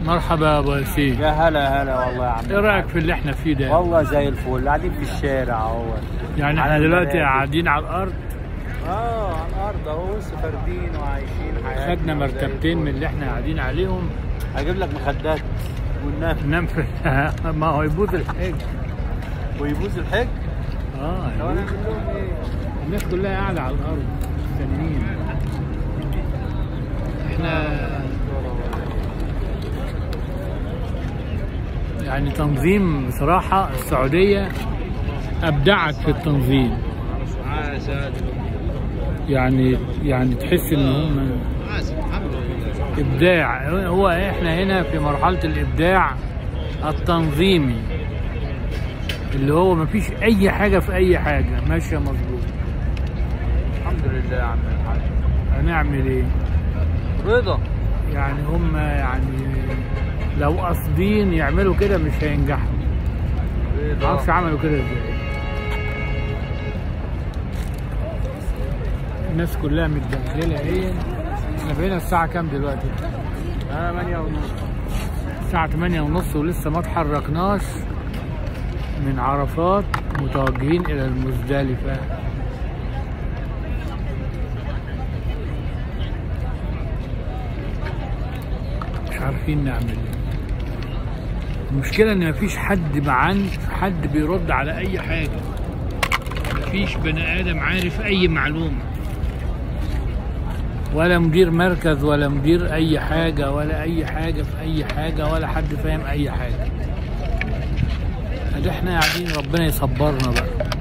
مرحبا يا ابو ياسين يا هلا هلا والله يا عم ايه رايك في اللي احنا فيه ده والله زي الفل قاعدين في الشارع اهو يعني على احنا دلوقتي المنابر. قاعدين على الارض اه على الارض اهو بص فاردين وعايشين حياتنا خدنا مرتبتين من اللي احنا قاعدين عليهم هجيب لك مخدات وننام ننام في ما هو يبوظ الحج ويبوظ الحج اه طب انا اعمل لهم ايه؟ الناس كلها قاعده على الارض مستنيين احنا يعني تنظيم بصراحه السعوديه ابدعت في التنظيم يعني يعني تحس ان هم ابداع هو احنا هنا في مرحله الابداع التنظيمي اللي هو مفيش اي حاجه في اي حاجه ماشيه مظبوط الحمد لله يا عم الحاج هنعمل ايه رضا يعني هم يعني لو قاصدين يعملوا كده مش هينجحوا معرفش رضا عملوا كده ازاي الناس كلها متدخله ايه احنا بقينا الساعه كام دلوقتي 8 ونص الساعة 8 ونص ولسه ما اتحركناش من عرفات متوجهين إلى المزدلفة مش عارفين نعمل ايه المشكلة إن مفيش حد معانا حد بيرد على أي حاجة مفيش بني آدم عارف أي معلومة ولا مدير مركز ولا مدير اي حاجة ولا اي حاجة في اي حاجة ولا حد فاهم اي حاجة ادي احنا قاعدين ربنا يصبرنا بقى